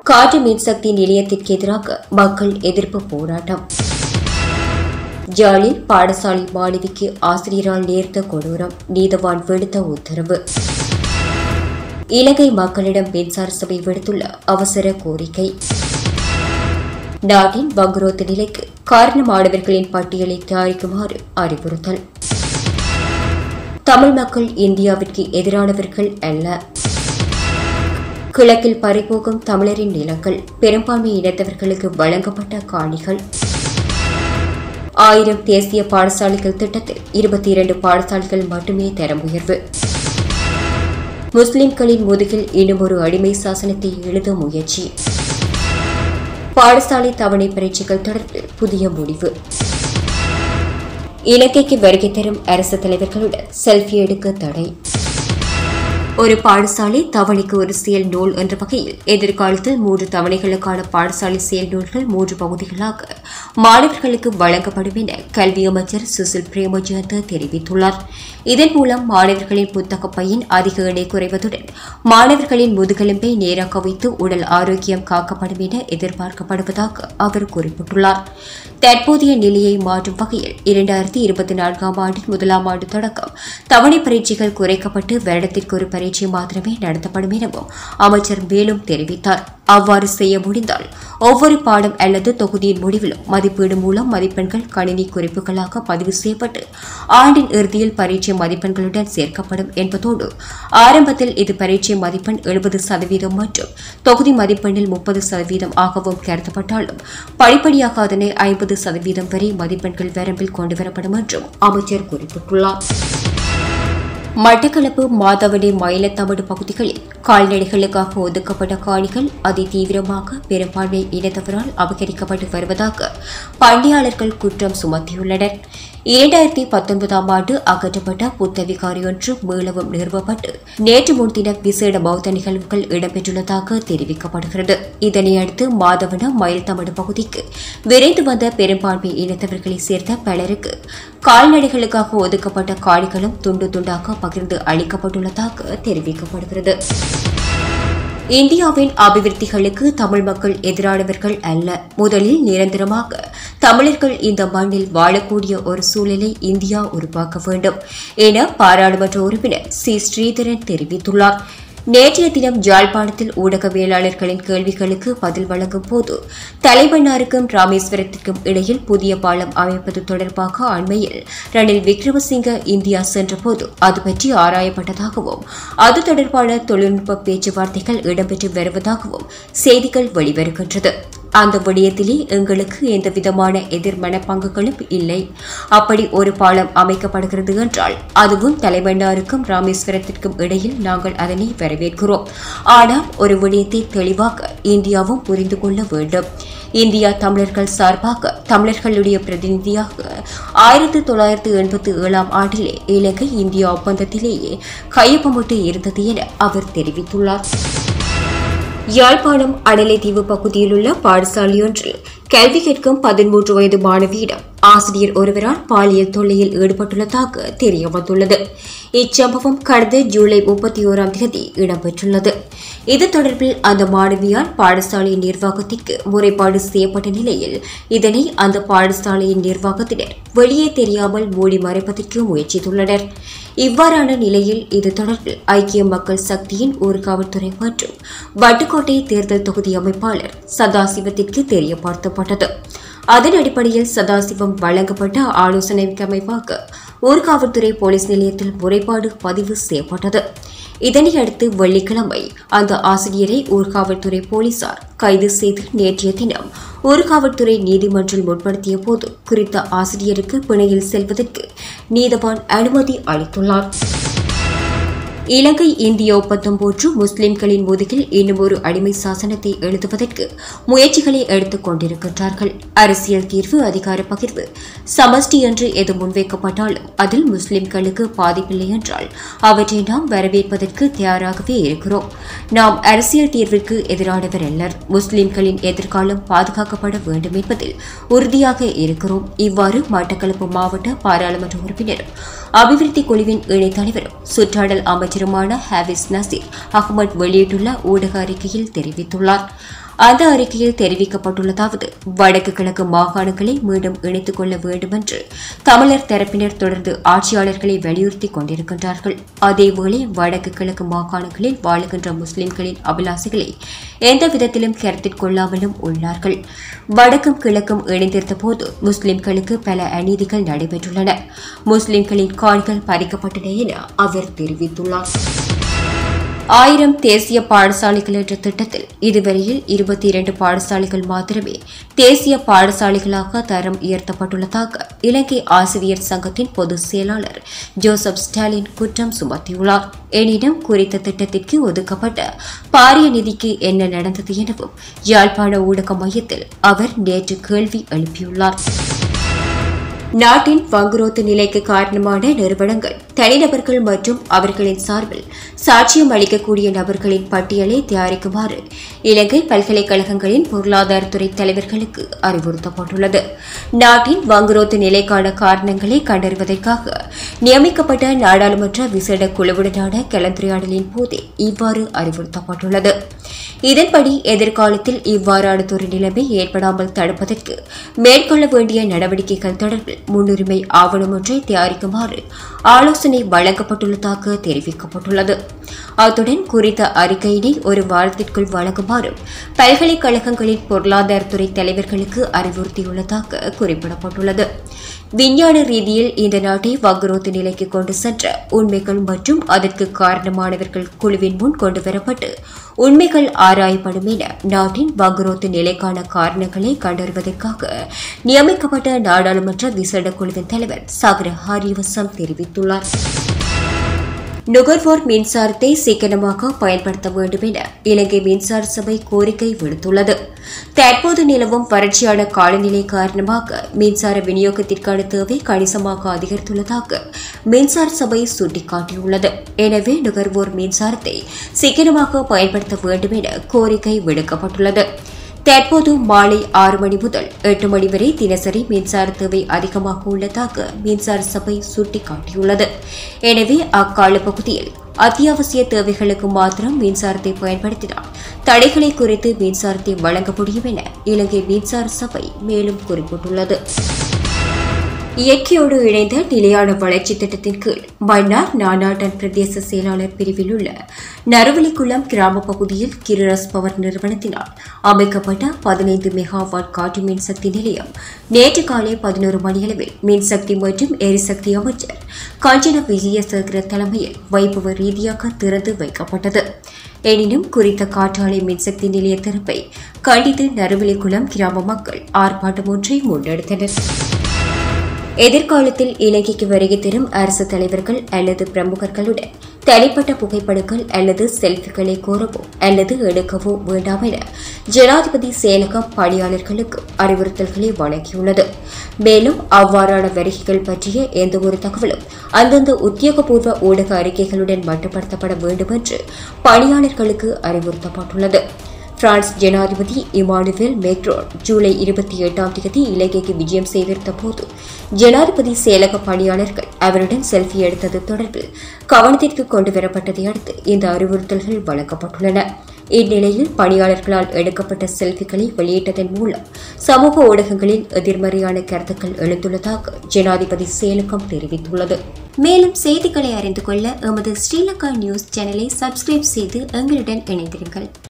காற்று மின்சக்தி நிலையத்திற்கு எதிராக மக்கள் எதிர்ப்பு போராட்டம் ஜாலில் பாடசாலை மாணவிக்கு ஆசிரியரால் நேர்ந்த கொடூரம் நீதவான் விடுத்த உத்தரவு இலங்கை மக்களிடம் மின்சார சபை விடுத்துள்ள அவசர கோரிக்கை நாட்டின் வங்குரோத்து நிலைக்கு காரணமானவர்களின் பட்டியலை தயாரிக்குமாறு அறிவுறுத்தல் தமிழ் மக்கள் இந்தியாவிற்கு எதிரானவர்கள் அல்ல கிழக்கில் பறிபோகும் தமிழரின் நிலங்கள் பெரும்பான்மை இனத்தவர்களுக்கு வழங்கப்பட்ட காணிகள் ஆயிரம் தேசிய பாடசாலைகள் திட்டத்தில் இருபத்தி இரண்டு பாடசாலைகள் மட்டுமே தரம் உயர்வு முஸ்லிம்களின் முதுகில் இன்னும் ஒரு அடிமை சாசனத்தை எழுத முயற்சி பாடசாலை தவணை பரீட்சைகள் தொடர்பில் புதிய முடிவு இலங்கைக்கு வருகை தரும் அரசு தலைவர்களுடன் செல்ஃபி எடுக்க தடை ஒரு பாடசாலை தவணைக்கு ஒரு செயல் நூல் என்ற வகையில் எதிர்காலத்தில் மூன்று தவணைகளுக்கான பாடசாலை செயல் நூல்கள் மூன்று பகுதிகளாக மாணவர்களுக்கு வழங்கப்படும் என கல்வி அமைச்சர் சுசில் பிரேமஜயந்த தெரிவித்துள்ளார் இதன் மூலம் மாணவர்களின் புத்தக பையின் அதிக எடை குறைவதுடன் மாணவர்களின் முதுகெலும்பை நேராக வைத்து உடல் ஆரோக்கியம் காக்கப்படும் என எதிர்பார்க்கப்படுவதாக அவர் குறிப்பிட்டுள்ளார் தற்போதைய நிலையை மாற்றும் வகையில் இரண்டாயிரத்தி இருபத்தி நான்காம் ஆண்டின் முதலாம் ஆண்டு தொடக்கம் தவணை பரீட்சைகள் குறைக்கப்பட்டு வருடத்திற்கு ஒரு பரீட்சை மாத்திரமே நடத்தப்படும் எனவும் அமைச்சர் மேலும் தெரிவித்தார் அவ்வாறு செய்ய முடிந்தால் ஒவ்வொரு பாடம் அல்லது தொகுதியின் முடிவிலும் மதிப்பீடு மூலம் மதிப்பெண்கள் கணினி குறிப்புகளாக பதிவு செய்யப்பட்டு ஆண்டின் இறுதியில் பரீட்சை மதிப்பெண்களுடன் சேர்க்கப்படும் என்பதோடு ஆரம்பத்தில் இது பரீட்சை மதிப்பெண் எழுபது சதவீதம் மற்றும் தொகுதி மதிப்பெண்ணில் முப்பது சதவீதம் ஆகவும் கருதப்பட்டாலும் படிப்படியாக அதனை ஐம்பது சதவீதம் வரை மதிப்பெண்கள் வரம்பில் கொண்டுவரப்படும் என்றும் அமைச்சர் குறிப்பிட்டுள்ளார் மட்டக்களப்பு மாதவடி மயிலத்தமடு பகுதிகளில் கால்நடைகளுக்காக ஒதுக்கப்பட்ட காணிகள் அதி தீவிரமாக பெரும்பான்மை இனத்தவரால் அபகரிக்கப்பட்டு வருவதாக பணியாளர்கள் குற்றம் சுமத்தியுள்ளனர் இரண்டாயிரத்தி பத்தொன்பதாம் ஆண்டு அகற்றப்பட்ட புத்த விகாரி ஒன்று மீளவும் நிறுவப்பட்டு நேற்று முன்தினம் விசேட பௌத்த நிகழ்வுகள் இடம்பெற்றுள்ளதாக தெரிவிக்கப்படுகிறது இதனையடுத்து மாதவன மயில்தமடு பகுதிக்கு விரைந்து வந்த பெரும்பான்மை இனத்தவர்களை சேர்ந்த பலருக்கு கால்நடைகளுக்காக ஒதுக்கப்பட்ட காணிகளும் துண்டு துண்டாக பகிர்ந்து அளிக்கப்பட்டுள்ளதாக தெரிவிக்கப்படுகிறது இந்தியாவின் அபிவிருத்திகளுக்கு தமிழ் மக்கள் எதிரானவர்கள் அல்ல முதலில் நிரந்தரமாக தமிழர்கள் இந்த மண்ணில் வாழக்கூடிய ஒரு சூழலை இந்தியா உருவாக்க வேண்டும் என பாராளுமன்ற உறுப்பினர் சி ஸ்ரீதரன் தெரிவித்துள்ளார் நேற்றைய தினம் ஜாழ்ப்பாணத்தில் ஊடகவியலாளர்களின் கேள்விகளுக்கு பதில் வழங்கும் போது தலைமன்னாருக்கும் ராமேஸ்வரத்திற்கும் இடையில் புதிய பாலம் அமைப்பது தொடர்பாக அண்மையில் ரணில் விக்ரமசிங்க இந்தியா சென்றபோது அது பற்றி ஆராயப்பட்டதாகவும் அது தொடர்பான தொழில்நுட்ப பேச்சுவார்த்தைகள் இடம்பெற்று வருவதாகவும் செய்திகள் வெளிவருகின்றது அந்த விடயத்திலே எங்களுக்கு எந்த விதமான எதிர் மனப்பாங்குகளும் இல்லை அப்படி ஒரு பாலம் அமைக்கப்படுகிறது என்றால் அதுவும் தலைமன்னாருக்கும் ராமேஸ்வரத்திற்கும் இடையில் நாங்கள் அதனை வரவேற்கிறோம் ஆனால் ஒரு விடயத்தை தெளிவாக இந்தியாவும் புரிந்து கொள்ள வேண்டும் இந்தியா தமிழர்கள் சார்பாக தமிழர்களுடைய பிரதிநிதியாக ஆயிரத்தி தொள்ளாயிரத்தி எண்பத்தி ஏழாம் ஆண்டிலே இலங்கை இந்தியா ஒப்பந்தத்திலேயே கையொப்பமிட்டு இருந்தது என அவர் தெரிவித்துள்ளார் யாழ்ப்பாணம் அடலைத்தீவு பகுதியிலுள்ள பாடசாலையொன்றில் கல்வி கேட்கும் பதிமூன்று வயது மாணவியிடம் ஆசிரியர் ஒருவரால் பாலியல் தொல்லையில் ஈடுபட்டுள்ளதாக தெரிய வந்துள்ளது இச்சம்பவம் கடந்த ஜூலை முப்பத்தி ஓராம் தேதி இடம்பெற்றுள்ளது இது தொடர்பில் அந்த மாணவியால் பாடசாலையின் நிர்வாகத்திற்கு முறைப்பாடு செய்யப்பட்ட நிலையில் இதனை அந்த பாடசாலையின் நிர்வாகத்தினர் வெளியே தெரியாமல் மூடி மறைப்பதற்கு முயற்சித்துள்ளனர் இவ்வாறான நிலையில் இது தொடர்பில் ஐக்கிய மக்கள் சக்தியின் ஊர்காவல்துறை மற்றும் வட்டுக்கோட்டை தேர்தல் தொகுதி அமைப்பாளர் சதாசிவத்திற்கு தெரியப்படுத்தப்பட்டது அதன் அடிப்படையில் சதாசிவம் வழங்கப்பட்ட ஆலோசனைக்கு அமைப்பாக ஊர்காவல்துறை போலீஸ் நிலையத்தில் முறைப்பாடு பதிவு செய்யப்பட்டது இதனையடுத்து வெள்ளிக்கிழமை அந்த ஆசிரியரை ஊர்காவல்துறை போலீசார் கைது செய்து நேற்றைய தினம் ஊர்காவல்துறை நீதிமன்றில் முற்படுத்திய போது குறித்த ஆசிரியருக்கு பிணையில் செல்வதற்கு நீதவான் அனுமதி அளித்துள்ளார் இலங்கை இந்திய ஒப்பந்தம் போன்று முஸ்லிம்களின் முதுகில் இன்னும் ஒரு அடிமை சாசனத்தை எழுதுவதற்கு முயற்சிகளை எடுத்துக் கொண்டிருக்கின்றார்கள் அரசியல் தீர்வு அதிகார பகிர்வு சமஷ்டி என்று எது முன்வைக்கப்பட்டாலும் அதில் முஸ்லிம்களுக்கு பாதிப்பில்லை என்றால் அவற்றை நாம் வரவேற்பதற்கு தயாராகவே இருக்கிறோம் நாம் அரசியல் தீர்விற்கு எதிரானவர் அல்லர் முஸ்லிம்களின் எதிர்காலம் பாதுகாக்கப்பட வேண்டும் என்பதில் உறுதியாக இருக்கிறோம் இவ்வாறு மட்டக்களப்பு மாவட்ட பாராளுமன்ற உறுப்பினரும் அபிவிருத்தி குழுவின் இணைத் தலைவரும் சுற்றாடல் அமைச்சருமான ஹாவிஸ் நசீர் அகமது வெளியிட்டுள்ள ஊடக அறிக்கையில் தெரிவித்துள்ளார் அந்த அறிக்கையில் தெரிவிக்கப்பட்டுள்ளதாவது வடக்கு கிழக்கு மாகாணங்களை மீண்டும் இணைத்துக் கொள்ள வேண்டும் என்று தமிழர் தரப்பினர் தொடர்ந்து ஆட்சியாளர்களை வலியுறுத்திக் கொண்டிருக்கின்றார்கள் அதேவேளை வடக்கு கிழக்கு மாகாணங்களில் வாழுகின்ற முஸ்லிம்களின் அபிலாசைகளை எந்த விதத்திலும் கருத்தில் கொள்ளாமலும் உள்ளார்கள் வடக்கும் கிழக்கும் இணைந்திருந்த போது முஸ்லிம்களுக்கு பல அநீதிகள் நடைபெற்றுள்ளன முஸ்லிம்களின் கால்கள் பறிக்கப்பட்டன என அவர் தெரிவித்துள்ளார் ஆயிரம் தேசிய பாடசாலைகள் என்ற திட்டத்தில் இதுவரையில் இருபத்தி இரண்டு பாடசாலைகள் மாத்திரமே தேசிய பாடசாலைகளாக தரம் உயர்த்தப்பட்டுள்ளதாக இலங்கை ஆசிரியர் சங்கத்தின் பொதுச் செயலாளர் ஜோசப் ஸ்டாலின் குற்றம் சுமத்தியுள்ளார் எனினும் குறித்த திட்டத்திற்கு ஒதுக்கப்பட்ட பாரிய நிதிக்கு என்ன நடந்தது எனவும் யாழ்ப்பாண ஊடக மையத்தில் அவர் நேற்று கேள்வி எழுப்பியுள்ளார் நாட்டின் வங்குரோத்து நிலைக்கு காரணமான நிறுவனங்கள் தனிநபர்கள் மற்றும் அவர்களின் சார்பில் சாட்சியம் அளிக்கக்கூடிய நபர்களின் பட்டியலை தயாரிக்குமாறு இலங்கை பல்கலைக்கழகங்களின் பொருளாதாரத்துறை தலைவர்களுக்கு அறிவுறுத்தப்பட்டுள்ளது நாட்டின் வங்குரோத்து நிலைக்கான காரணங்களை கண்டறிவதற்காக நியமிக்கப்பட்ட நாடாளுமன்ற விசேட குழுவுடனான கலந்துரையாடலின் போதே இவ்வாறு அறிவுறுத்தப்பட்டுள்ளது இதன்படி எதிர்காலத்தில் இவ்வாறானதொரு நிலைமை ஏற்படாமல் தடுப்பதற்கு மேற்கொள்ள வேண்டிய நடவடிக்கைகள் தொடர்பில் முன்னுரிமை ஆவணம் ஒன்றை தயாரிக்குமாறு ஆலோசனை வழங்கப்பட்டுள்ளதாக தெரிவிக்கப்பட்டுள்ளது அத்துடன் குறித்த அறிக்கையினை ஒரு வாரத்திற்குள் வழங்குமாறும் பல்கலைக்கழகங்களின் பொருளாதாரத்துறை தலைவர்களுக்கு அறிவுறுத்தியுள்ளதாக குறிப்பிடப்பட்டுள்ளது விஞ்ஞான ரீதியில் இந்த நாட்டை வங்குரோத்து நிலைக்கு கொண்டு சென்ற உண்மைகள் மற்றும் அதற்கு காரணமானவர்கள் குழுவின் முன் கொண்டுவரப்பட்டு உண்மைகள் ஆராயப்படும் என நாட்டின் வங்குரோத்து நிலைக்கான காரணங்களை கண்டறிவதற்காக நியமிக்கப்பட்ட நாடாளுமன்ற விசேட குழுவின் தலைவர் சாகர ஹாரிவசம் தெரிவித்துள்ளார் நுகர்வோர் மின்சாரத்தை சிக்கனமாக பயன்படுத்த வேண்டும் என இலங்கை மின்சார சபை கோரிக்கை விடுத்துள்ளது தற்போது நிலவும் வறட்சியான காலநிலை காரணமாக மின்சார விநியோகத்திற்கான தேவை கணிசமாக அதிகரித்துள்ளதாக மின்சார சபை சுட்டிக்காட்டியுள்ளது எனவே நுகர்வோர் மின்சாரத்தை சிக்கனமாக பயன்படுத்த வேண்டும் என கோரிக்கை விடுக்கப்பட்டுள்ளது தற்போது மாலை ஆறு மணி முதல் எட்டு மணி வரை தினசரி மின்சார தேவை அதிகமாக உள்ளதாக மின்சார சபை சுட்டிக்காட்டியுள்ளது எனவே அக்கால பகுதியில் அத்தியாவசிய தேவைகளுக்கு மாத்திரம் மின்சாரத்தை பயன்படுத்தினால் தடைகளை குறைத்து மின்சாரத்தை வழங்க முடியும் என இலங்கை மின்சார சபை மேலும் குறிப்பிட்டுள்ளது இயற்கையோடு இணைந்த நிலையான வளர்ச்சி திட்டத்தின் கீழ் மன்னார் நானாட்டன் பிரதேச செயலாளர் பிரிவில் உள்ள நறுவலிக்குளம் கிராம பகுதியில் கிரிரஸ் பவர் நிறுவனத்தினால் அமைக்கப்பட்ட பதினைந்து மெகாவாட் காற்று மின்சக்தி நிலையம் நேற்று காலை பதினோரு மணியளவில் மின்சக்தி மற்றும் எரிசக்தி அமைச்சர் காஞ்சன விஜயசேகர தலைமையில் வைபவ ரீதியாக திறந்து வைக்கப்பட்டது எனினும் குறித்த காற்றாலை மின்சக்தி நிலைய திறப்பை கண்டித்து நறுவலிக்குளம் கிராம மக்கள் ஆர்ப்பாட்டம் ஒன்றை முன்னெடுத்தனர் எதிர்காலத்தில் இலங்கைக்கு வருகை தரும் அரசு தலைவர்கள் அல்லது பிரமுகர்களுடன் தனிப்பட்ட புகைப்படங்கள் அல்லது செல்ஃபிகளை கோரவோ அல்லது எடுக்கவோ வேண்டாம் என ஜனாதிபதி செயலகம் பணியாளர்களுக்கு அறிவுறுத்தல்களை வழங்கியுள்ளது மேலும் அவ்வாறான வருகைகள் பற்றிய எந்தவொரு தகவலும் அந்தந்த உத்தியோகபூர்வ ஊடக அறிக்கைகளுடன் மட்டுப்படுத்தப்பட வேண்டும் என்று பணியாளர்களுக்கு அறிவுறுத்தப்பட்டுள்ளது பிரான்ஸ் ஜனாதிபதி இமானுவேல் மேக்ரோன் ஜூலை இருபத்தி எட்டாம் தேதி இலங்கைக்கு விஜயம் செய்திருந்த போது ஜனாதிபதி செயலக பணியாளர்கள் அவருடன் செல்ஃபி எடுத்தது தொடர்பில் கவனத்திற்கு கொண்டு வரப்பட்டதை அடுத்து இந்த அறிவுறுத்தல்கள் வழங்கப்பட்டுள்ளன இந்நிலையில் பணியாளர்களால் எடுக்கப்பட்ட செல்ஃபிகளை வெளியிட்டதன் மூலம் சமூக ஊடகங்களில் எதிர்மறையான கருத்துக்கள் எழுந்துள்ளதாக ஜனாதிபதி செயலகம் தெரிவித்துள்ளது மேலும் செய்திகளை அறிந்து கொள்ள எமது ஸ்ரீலங்கா நியூஸ் சேனலை சப்ஸ்கிரைப் செய்து எங்களுடன் இணைந்திருங்கள்